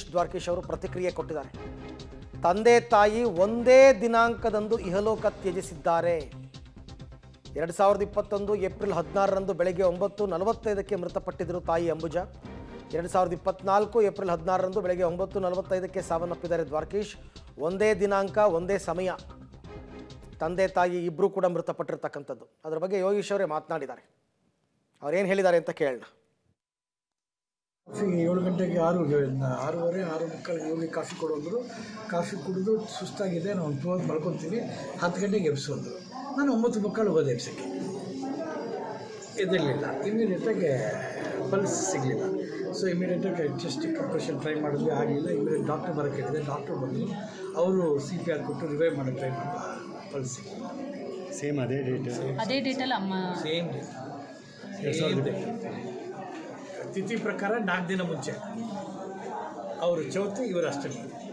ದ್ವಾರಕೀಶ್ ಅವರು ಪ್ರತಿಕ್ರಿಯೆ ಕೊಟ್ಟಿದ್ದಾರೆ ತಂದೆ ತಾಯಿ ಒಂದೇ ದಿನಾಂಕದಂದು ಇಹಲೋಕ ತ್ಯಜಿಸಿದ್ದಾರೆ ಎರಡು ಸಾವಿರದ ಇಪ್ಪತ್ತೊಂದು ಏಪ್ರಿಲ್ ಹದಿನಾರರಂದು ಬೆಳಗ್ಗೆ ಒಂಬತ್ತು ನಲವತ್ತೈದಕ್ಕೆ ಮೃತಪಟ್ಟಿದ್ದರು ತಾಯಿ ಅಂಬುಜಾ ಎರಡು ಸಾವಿರದ ಇಪ್ಪತ್ನಾಲ್ಕು ಏಪ್ರಿಲ್ ಹದಿನಾರರಂದು ಬೆಳಗ್ಗೆ ಒಂಬತ್ತು ನಲವತ್ತೈದಕ್ಕೆ ಸಾವನ್ನಪ್ಪಿದ್ದಾರೆ ದ್ವಾರಕೀಶ್ ಒಂದೇ ದಿನಾಂಕ ಒಂದೇ ಸಮಯ ತಂದೆ ತಾಯಿ ಇಬ್ಬರೂ ಕೂಡ ಮೃತಪಟ್ಟಿರ್ತಕ್ಕಂಥದ್ದು ಅದರ ಬಗ್ಗೆ ಯೋಗೀಶ್ ಅವರೇ ಮಾತನಾಡಿದ್ದಾರೆ ಅವ್ರೇನು ಹೇಳಿದ್ದಾರೆ ಅಂತ ಕೇಳೋಣ ಕಾಫಿ ಏಳು ಗಂಟೆಗೆ ಆರು ಆರೂವರೆ ಆರು ಮುಕ್ಕಾಲಿಗೆ ಹೋಗಿ ಕಾಫಿ ಕೊಡೋದ್ರು ಕಾಫಿ ಕುಡಿದು ಸುಸ್ತಾಗಿದೆ ನಾನು ಒಂದು ಹೊತ್ತು ಮಲ್ಕೊತೀನಿ ಹತ್ತು ಗಂಟೆಗೆ ಎಬ್ಸೋದ್ರು ನಾನು ಒಂಬತ್ತು ಮುಕ್ಕಾಲು ಹೋದೆ ಎಬ್ಸಕ್ಕೆ ಎದಿರಲಿಲ್ಲ ಇಮಿಡಿಯೇಟಾಗಿ ಪಲ್ಸ್ ಸಿಗಲಿಲ್ಲ ಸೊ ಇಮಿಡಿಯೇಟಾಗಿ ಚೆಸ್ಟ್ ಕಂಪ್ರೆಷನ್ ಟ್ರೈ ಮಾಡಿದ್ವಿ ಆಗಲಿಲ್ಲ ಇಮಿಡಿಯೇಟ್ ಡಾಕ್ಟರ್ ಬರೋಕ್ಕೆ ಹೇಳಿದೆ ಡಾಕ್ಟರ್ ಬಂದರು ಅವರು ಸಿ ಪಿ ಆರ್ ಕೊಟ್ಟು ರಿವೈವ್ ಮಾಡೋಕ್ಕೆ ಟ್ರೈ ಮಾಡಿ ಪಲ್ಸ್ ಸಿಗಲಿಲ್ಲ ಸೇಮ್ ಅದೇ ಡೇಟ್ ಅದೇ ಡೇಟಲ್ಲಿ ಅಮ್ಮ ಸೇಮ್ ಡೇ ಸೇಮ್ ಡೇ ತಿಥಿ ಪ್ರಕಾರ ನಾಲ್ಕು ದಿನ ಮುಂಚೆ ಅವರು ಚೌತಿ ಇವರು ಅಷ್ಟಮಿ